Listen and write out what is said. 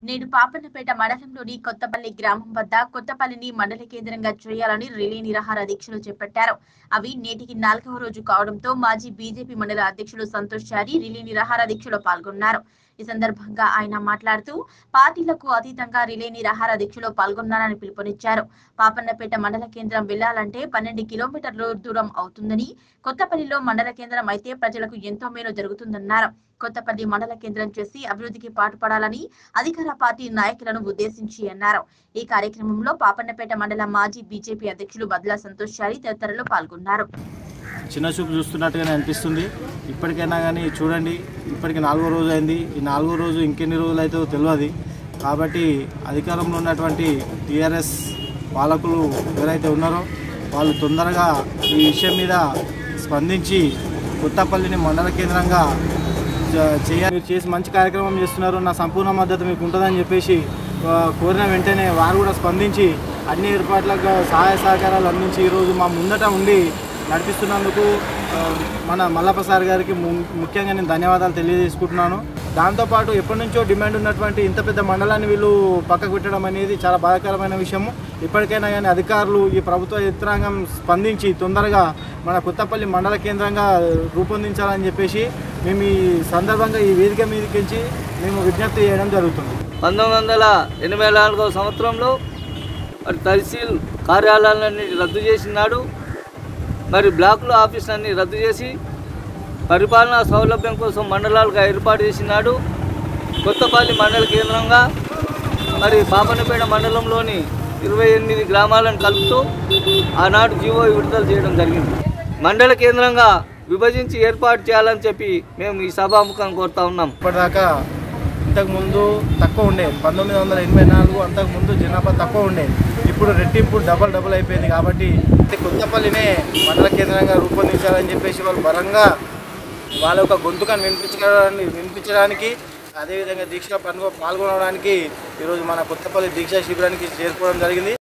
నేడు పాపన్నపేట మండలంలోని కొత్తపల్లి గ్రామం వద్ద కొత్తపల్లిని మండల కేంద్రంగా చేయాలని రిలే నిరాహార దీక్షలు చేపట్టారు అవి నేటికి నాలుగవ రోజు కావడంతో మాజీ బీజేపీ మండల అధ్యక్షులు సంతోష్ చారి రిలే నిరాహార దీక్షలో పాల్గొన్నారు ఈ సందర్భంగా ఆయన మాట్లాడుతూ పార్టీలకు అతీతంగా రిలే నిరాహార దీక్షలో పాల్గొన్నారని పిలుపునిచ్చారు పాపన్నపేట మండల కేంద్రం వెళ్లాలంటే పన్నెండు కిలోమీటర్లు దూరం అవుతుందని కొత్తపల్లిలో మండల కేంద్రం అయితే ప్రజలకు ఎంతో మేలు జరుగుతుందన్నారు కొత్తపల్లి మండల కేంద్రం చేసి అభివృద్ధికి పాటుపడాలని అధికార పార్టీ నాయకులను ఉద్దేశించి అన్నారు ఈ కార్యక్రమంలో పాపన్నపేట మండల మాజీ బీజేపీ అధ్యక్షులు బద్లా సంతోష్ చారి తదితరులు పాల్గొన్నారు చిన్న చూపు చూస్తున్నట్టుగానే అనిపిస్తుంది ఇప్పటికైనా కానీ చూడండి ఇప్పటికి నాలుగో రోజు అయింది ఈ నాలుగో రోజు ఇంకెన్ని రోజులు అయితే తెలియదు కాబట్టి అధికారంలో ఉన్నటువంటి టీఆర్ఎస్ పాలకులు ఎవరైతే ఉన్నారో వాళ్ళు తొందరగా ఈ విషయం మీద స్పందించి కొత్తపల్లిని మండల కేంద్రంగా చ- చేయాలి మీరు చేసి మంచి కార్యక్రమం చేస్తున్నారు నా సంపూర్ణ మద్దతు మీకు ఉంటుందని చెప్పేసి ఆ, కోరిన వెంటనే వారు కూడా స్పందించి అన్ని ఏర్పాట్లకు సహాయ సహకారాలు అందించి ఈరోజు మా ముందట ఉండి నడిపిస్తున్నందుకు ఆ, మన మల్లప్ప సార్ గారికి ము- ముఖ్యంగా నేను ధన్యవాదాలు తెలియజేసుకుంటున్నాను దాంతోపాటు ఎప్పటి నుంచో డిమాండ్ ఉన్నటువంటి ఇంత పెద్ద మండలాన్ని వీళ్ళు పక్కకు పెట్టడం అనేది చాలా బాధాకరమైన విషయము ఇప్పటికైనా కానీ అధికారులు ఈ ప్రభుత్వ యంత్రాంగం స్పందించి తొందరగా మన కొత్తపల్లి మండల కేంద్రంగా రూపొందించాలని చెప్పేసి మేము ఈ సందర్భంగా ఈ వేదిక మీదకించి మేము విజ్ఞప్తి చేయడం జరుగుతుంది పంతొమ్మిది వందల ఎనభై నాలుగవ సంవత్సరంలో మరి తహసీల్ కార్యాలయాలన్నీ రద్దు చేసినాడు మరి బ్లాకుల ఆఫీసులన్నీ రద్దు చేసి పరిపాలనా సౌలభ్యం కోసం మండలాలుగా ఏర్పాటు చేసినాడు కొత్తపల్లి మండల కేంద్రంగా మరి పాపనపేట మండలంలోని ఇరవై ఎనిమిది గ్రామాలను కలుపుతూ ఆనాడు జీవో విడుదల చేయడం జరిగింది మండల కేంద్రంగా విభజించి ఏర్పాటు చేయాలని చెప్పి మేము ఈ సభాముఖం కోరుతా ఉన్నాం ఇప్పటిదాకా ఇంతకుముందు తక్కువ ఉండేది పంతొమ్మిది వందల ఎనభై నాలుగు అంతకుముందు జనాభా తక్కువ ఉండేది ఇప్పుడు రెట్టింపు డబల్ డబల్ అయిపోయింది కాబట్టి కొత్తపల్లినే మండల కేంద్రంగా రూపొందించాలని చెప్పేసి వాళ్ళు బలంగా వాళ్ళ యొక్క గొంతుకను వినిపించడానికి వినిపించడానికి అదేవిధంగా దీక్ష పనుగో పాల్గొనడానికి ఈరోజు మన కొత్తపల్లి దీక్షా శిబిరానికి చేరుకోవడం జరిగింది